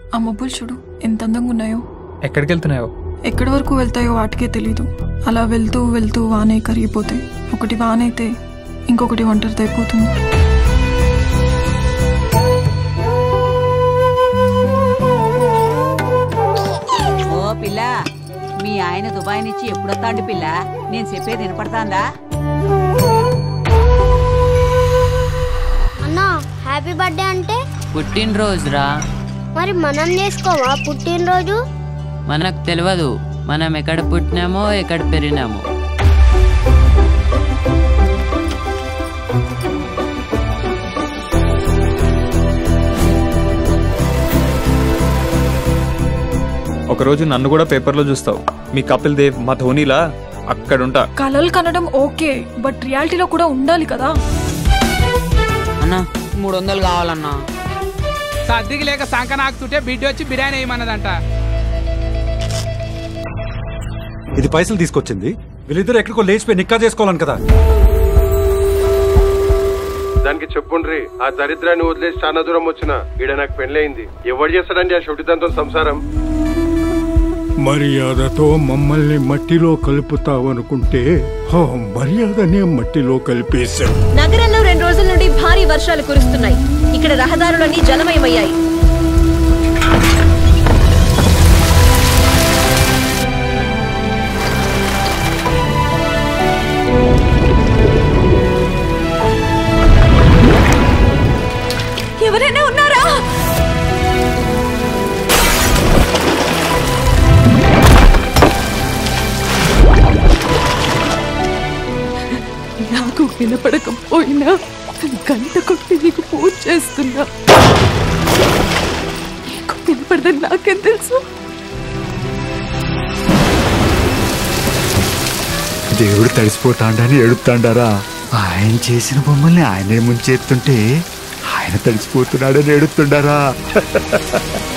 ఆ మబ్బులు చూడు ఎంత అందంగా ఉన్నాయో ఎక్కడికి వెళ్తున్నాయో ఎక్కడి వరకు వెళ్తాయో వాటికే తెలీదు అలా వెళ్తూ వెళ్తూ వానే కరిగిపోతాయి ఒకటి వానైతే ఇంకొకటి ఒంటరిది అయిపోతుంది ఓ పిల్ల మీ ఆయన దుబాయ్ నుంచి ఎప్పుడొస్తాండి పిల్ల నేను చెప్పేది వినపడతాందా అన్నా హ్యాపీ బర్త్డే అంటే పుట్టినరోజురా మరి మనం చేసుకోవా పుట్టినరోజు మనకు తెలియదు మనం ఎక్కడ పుట్టినామో ఎక్కడ పెరిగినామో ఒకరోజు నన్ను కూడా పేపర్లో చూస్తావు మీ కపిల్ దేవ్ మా ధోనిలా అక్కడుంటా కలలు కనడం ఓకే బట్ రియాలిటీలో కూడా ఉండాలి కదా అన్నా మూడు వందలు కావాలన్నా సర్దికి లేక సంక నాకుతుంటే బిడ్డ వచ్చి బిర్యానీ వేయమన్నదంట ఇది పైసలు తీసుకొచ్చింది వీళ్ళిద్దరు ఎక్కడికో లేచిపోయి నిక్కా చేసుకోవాలని కదా దానికి చెప్పుండ్రి ఆ దరిద్రాన్ని వదిలేసి చాలా దూరం వచ్చిన ఈడ నాకు పెళ్ళయింది ఎవరు చేస్తాడండి ఆ షొటిదంతో సంసారం మర్యాదతో మమ్మల్ని మట్టిలో కలుపుతావనుకుంటే ఆ మర్యాదనే మట్టిలో కలిపేశాం నగరంలో రెండు రోజుల నుండి భారీ వర్షాలు కురుస్తున్నాయి ఇక్కడ రహదారులన్నీ జలమయమయ్యాయి ఎవరైనా ఉన్నారా నాకు వినపడకపోయినా గంట కొట్టి నీకు పూజ చేస్తున్నా నీకు వినపడదని నాకేం తెలుసు దేవుడు తడిసిపోతాడని ఏడుతాడారా ఆయన చేసిన బొమ్మల్ని ఆయనే ముంచేస్తుంటే ఆయన తడిసిపోతున్నాడని ఏడుతుండారా